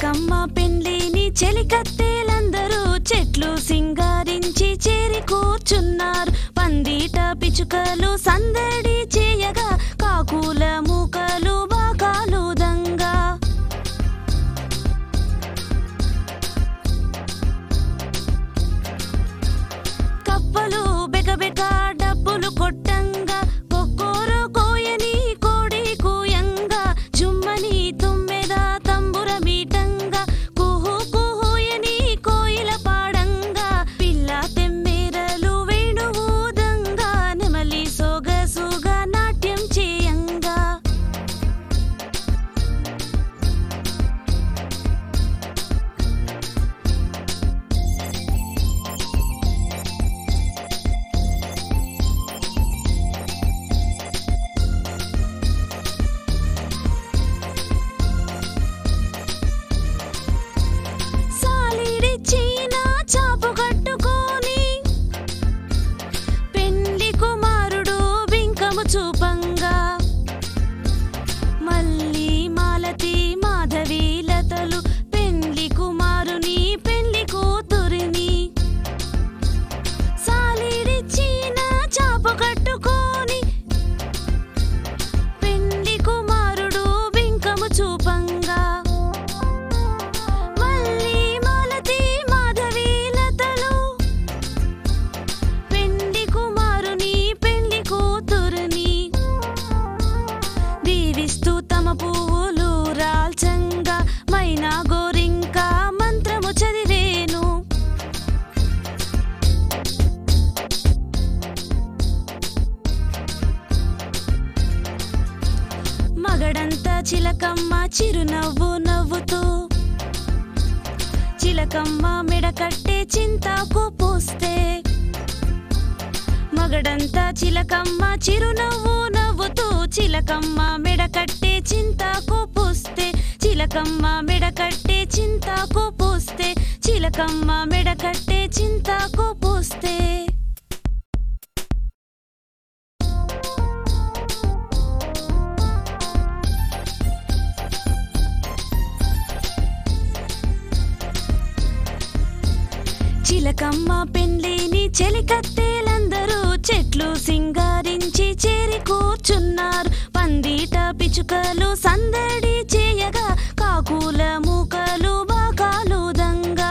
చిలకమ్మ పెండ్లిని చెలికత్తేలందరూ చెట్లు సింగారించి చేరి కూర్చున్నారు పందిట పిచుకలు సందడి చేయగా కాకుల మూకలు బాకాలు దంగా కప్పలు బెగబెగ డబ్బులు కొట్టంగా కొక్కోరు కోయని కోడి కూయంగా జుమ్మని తుమ్మెద తంబుర మీటంగా కుహు కుహుయని కోయిల పాడంగా పిల్ల తెమ్మెరలు వేణువుదంగా నెమలి సోగసుగా నాట్యం చేయంగా సాలిడి చీన చాపు కట్టుకొని పెండ్లి కుమారుడు బింకము చూపంగా మళ్ళీ మాలతి మాధవి లతలు పెండ్లి కుమారుని పెండ్లి కూతురిని సాలిడి చీన చాపు కట్టుకొని పెండ్లి కుమారుడు బింకము చూపంగా మళ్ళీ మాలతి మాధవి లతలు పెండ్లి కుమారుని పెండ్లి కూతురుని దీవిస్తూ తమ పువ్వులు రాల్చంగా మైనా గోరింక మంత్రము చదివేను మగడంతా చిలకమ్మ చిరునవ్వు నవ్వుతూ చిలకమ్మ మెడకట్టే చింతాకు పూస్తే మగడంతా చిలకమ్మ చిరునవ్వు నవ్వుతూ చిలకమ్మ మెడకట్టే చింతాకు పూస్తే చిలకమ్మ మెడకట్టే చింతాకు పూస్తే చిలకమ్మ మెడకట్టే చింతాకు పూస్తే చిలకమ్మ పెండ్లిని చెలికత్తేలందరూ చెట్లు సింగారించి చేరి కూర్చున్నారు పందిట పిచుకలు సందడి చేయగా కాకుల మూకలు బాకాలు దంగా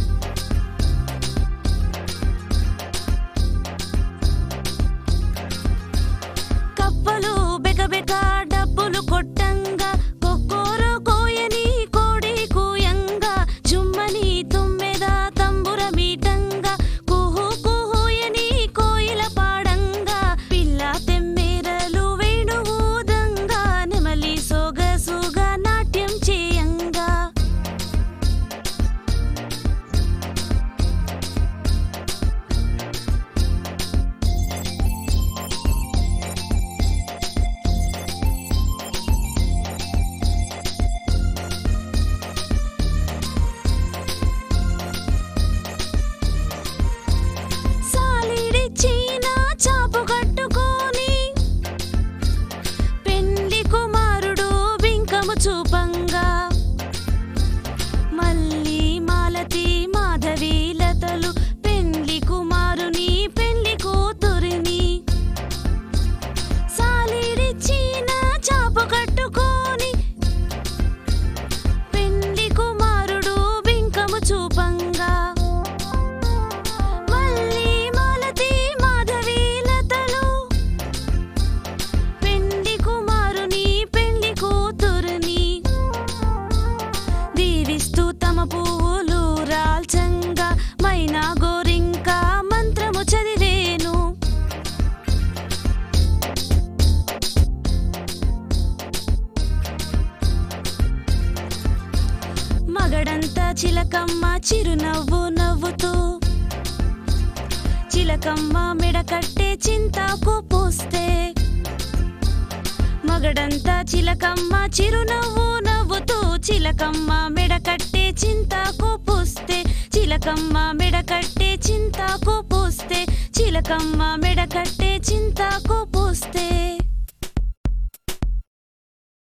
కప్పలు బెగబెగ డబ్బులు కొట్టంగా కొక్కోరు కోయని కోడి కూయంగా జుమ్మని తుమ్మెద తంబుర మీటంగా కుహు కుహుయని కోయిల పాడంగా పిల్ల తెమ్మెరలు వేణువుదంగా నెమలి సోగసుగా నాట్యం చేయంగా సాలిడి చీన చాపు కట్టుకొని పెండ్లి కుమారుడు బింకము చూపంగా మళ్ళీ మాలతి మాధవి లతలు పెండ్లి కుమారుని పెండ్లి కూతురిని సాలిడి చీన చాపు కట్టుకొని పెండ్లి కుమారుడు బింకము చూపంగా మళ్ళీ మాలతి మాధవి లతలు పెండ్లి కుమారుని పెండ్లి కూతురుని దీవిస్తూ తమ పువ్వులు రాల్చంగా మైనా గోరింక మంత్రము చదివేను మగడంతా చిలకమ్మ చిరునవ్వు నవ్వుతూ చిలకమ్మ మెడకట్టే చింతాకు పూస్తే మగడంతా చిలకమ్మ చిరునవ్వు నవ్వుతూ చిలకమ్మ మెడకట్టే చింతాకు పూస్తే చిలకమ్మ మెడకట్టే చింతాకు పూస్తే చిలకమ్మ మెడకట్టే చింత